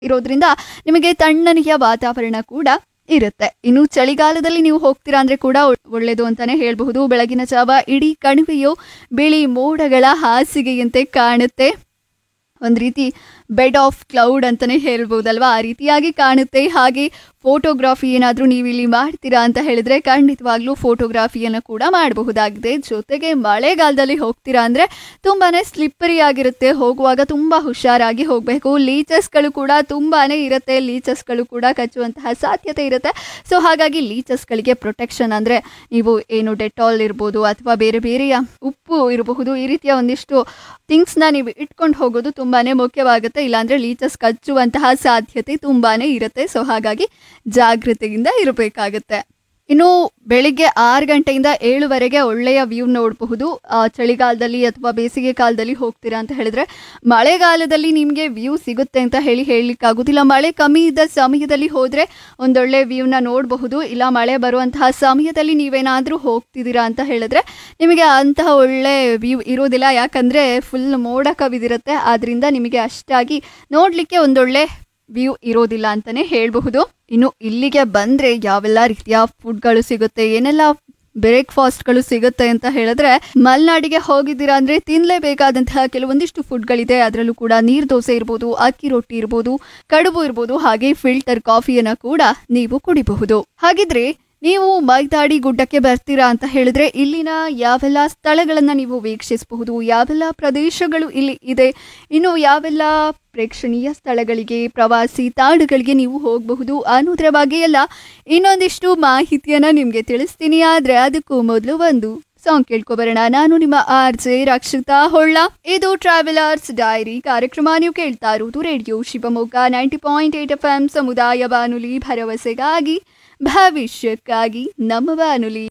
ಇರೋದ್ರಿಂದ ನಿಮಗೆ ತಣ್ಣನೆಯ ವಾತಾವರಣ ಕೂಡ ಇರುತ್ತೆ ಇನ್ನು ಚಳಿಗಾಲದಲ್ಲಿ ನೀವು ಹೋಗ್ತೀರಾ ಅಂದ್ರೆ ಕೂಡ ಒ- ಒಳ್ಳೆಯದು ಅಂತಾನೆ ಹೇಳಬಹುದು ಬೆಳಗಿನ ಜಾವ ಇಡೀ ಕಣಿವೆಯು ಬಿಳಿ ಮೋಡಗಳ ಹಾಸಿಗೆಯಂತೆ ಕಾಣುತ್ತೆ ಒಂದು ರೀತಿ ಬೆಡ್ ಆಫ್ ಕ್ಲೌಡ್ ಅಂತಲೇ ಹೇಳ್ಬೋದಲ್ವಾ ಆ ರೀತಿಯಾಗಿ ಕಾಣುತ್ತೆ ಹಾಗೆ ಫೋಟೋಗ್ರಾಫಿ ಏನಾದರೂ ನೀವು ಇಲ್ಲಿ ಮಾಡ್ತೀರಾ ಅಂತ ಹೇಳಿದ್ರೆ ಖಂಡಿತವಾಗ್ಲೂ ಫೋಟೋಗ್ರಾಫಿಯನ್ನು ಕೂಡ ಮಾಡಬಹುದಾಗಿದೆ ಜೊತೆಗೆ ಮಳೆಗಾಲದಲ್ಲಿ ಹೋಗ್ತೀರಾ ಅಂದರೆ ತುಂಬಾ ಸ್ಲಿಪ್ಪರಿ ಆಗಿರುತ್ತೆ ಹೋಗುವಾಗ ತುಂಬ ಹುಷಾರಾಗಿ ಹೋಗಬೇಕು ಲೀಚಸ್ಗಳು ಕೂಡ ತುಂಬಾ ಇರುತ್ತೆ ಲೀಚಸ್ಗಳು ಕೂಡ ಕಚ್ಚುವಂತಹ ಸಾಧ್ಯತೆ ಇರುತ್ತೆ ಸೊ ಹಾಗಾಗಿ ಲೀಚಸ್ಗಳಿಗೆ ಪ್ರೊಟೆಕ್ಷನ್ ಅಂದರೆ ನೀವು ಏನು ಡೆಟಾಲ್ ಇರ್ಬೋದು ಅಥವಾ ಬೇರೆ ಬೇರೆಯ ಉಪ್ಪು ಇರಬಹುದು ಈ ರೀತಿಯ ಒಂದಿಷ್ಟು ಥಿಂಗ್ಸ್ನ ನೀವು ಇಟ್ಕೊಂಡು ಹೋಗೋದು ತುಂಬಾ ಮುಖ್ಯವಾಗುತ್ತೆ ಇಲ್ಲಾಂದರೆ ಲೀಚಸ್ ಕಚ್ಚುವಂತಹ ಸಾಧ್ಯತೆ ತುಂಬಾ ಇರುತ್ತೆ ಸೊ ಹಾಗಾಗಿ ಜಾಗೃತೆಯಿಂದ ಇರಬೇಕಾಗುತ್ತೆ ಇನ್ನು ಬೆಳಿಗ್ಗೆ ಆರು ಗಂಟೆಯಿಂದ ಏಳುವರೆಗೆ ಒಳ್ಳೆಯ ವ್ಯೂ ನೋಡಬಹುದು ಆ, ಚಳಿಗಾಲದಲ್ಲಿ ಅಥವಾ ಬೇಸಿಗೆ ಕಾಲದಲ್ಲಿ ಹೋಗ್ತೀರಾ ಅಂತ ಹೇಳಿದ್ರೆ ಮಳೆಗಾಲದಲ್ಲಿ ನಿಮಗೆ ವ್ಯೂ ಸಿಗುತ್ತೆ ಅಂತ ಹೇಳಿ ಹೇಳಲಿಕ್ಕಾಗೋದಿಲ್ಲ ಮಳೆ ಕಮ್ಮಿ ಇದ್ದ ಸಮಯದಲ್ಲಿ ಹೋದರೆ ಒಂದೊಳ್ಳೆ ವ್ಯೂನ ನೋಡಬಹುದು ಇಲ್ಲ ಮಳೆ ಬರುವಂತಹ ಸಮಯದಲ್ಲಿ ನೀವೇನಾದರೂ ಹೋಗ್ತಿದ್ದೀರಾ ಅಂತ ಹೇಳಿದ್ರೆ ನಿಮಗೆ ಅಂತಹ ಒಳ್ಳೆ ವ್ಯೂ ಇರೋದಿಲ್ಲ ಯಾಕಂದರೆ ಫುಲ್ ಮೋಡ ಕವಿದಿರುತ್ತೆ ಆದ್ದರಿಂದ ನಿಮಗೆ ಅಷ್ಟಾಗಿ ನೋಡಲಿಕ್ಕೆ ಒಂದೊಳ್ಳೆ ವ್ಯೂ ಇರೋದಿಲ್ಲ ಅಂತಲೇ ಹೇಳಬಹುದು ಇನ್ನು ಇಲ್ಲಿಗೆ ಬಂದರೆ ಯಾವೆಲ್ಲ ರೀತಿಯ ಫುಡ್ಗಳು ಸಿಗುತ್ತೆ ಏನೆಲ್ಲ ಬ್ರೇಕ್ಫಾಸ್ಟ್ಗಳು ಸಿಗುತ್ತೆ ಅಂತ ಹೇಳಿದ್ರೆ ಮಲೆನಾಡಿಗೆ ಹೋಗಿದ್ದೀರಾ ಅಂದರೆ ತಿನ್ನಲೇಬೇಕಾದಂತಹ ಕೆಲವೊಂದಿಷ್ಟು ಫುಡ್ಗಳಿದೆ ಅದರಲ್ಲೂ ಕೂಡ ನೀರು ದೋಸೆ ಇರ್ಬೋದು ಅಕ್ಕಿ ರೊಟ್ಟಿ ಇರ್ಬೋದು ಕಡುಬು ಇರ್ಬೋದು ಹಾಗೆ ಫಿಲ್ಟರ್ ಕಾಫಿಯನ್ನು ಕೂಡ ನೀವು ಕುಡಿಬಹುದು ಹಾಗಿದ್ರೆ ನೀವು ಮೈದಾಡಿ ಗುಡ್ಡಕ್ಕೆ ಬರ್ತೀರಾ ಅಂತ ಹೇಳಿದ್ರೆ ಇಲ್ಲಿನ ಯಾವೆಲ್ಲ ಸ್ಥಳಗಳನ್ನು ನೀವು ವೀಕ್ಷಿಸಬಹುದು ಯಾವೆಲ್ಲ ಪ್ರದೇಶಗಳು ಇಲ್ಲಿ ಇದೆ ಇನ್ನು ಯಾವೆಲ್ಲ ಪ್ರೇಕ್ಷಣೀಯ ಸ್ಥಳಗಳಿಗೆ ಪ್ರವಾಸಿ ತಾಣಗಳಿಗೆ ನೀವು ಹೋಗಬಹುದು ಅನ್ನೋದ್ರ ಬಗ್ಗೆ ಎಲ್ಲ ಇನ್ನೊಂದಿಷ್ಟು ಮಾಹಿತಿಯನ್ನ ನಿಮಗೆ ತಿಳಿಸ್ತೀನಿ ಆದರೆ ಅದಕ್ಕೂ ಮೊದಲು ಒಂದು ಸಾಂಗ್ ಕೇಳ್ಕೊಬರೋಣ ನಾನು ನಿಮ್ಮ ಆರ್ ಜೆ ರಕ್ಷಿತಾ ಹೊಳ್ಳ ಇದು ಟ್ರಾವೆಲರ್ಸ್ ಡೈರಿ ಕಾರ್ಯಕ್ರಮ ನೀವು ಕೇಳ್ತಾ ಇರುವುದು radio Shivamogga ninety point eight F M ಸಮುದಾಯ ಬಾನುಲಿ ಭರವಸೆಗಾಗಿ ಭವಿಷ್ಯಕ್ಕಾಗಿ ನಮ್ಮ ಬಾನುಲಿ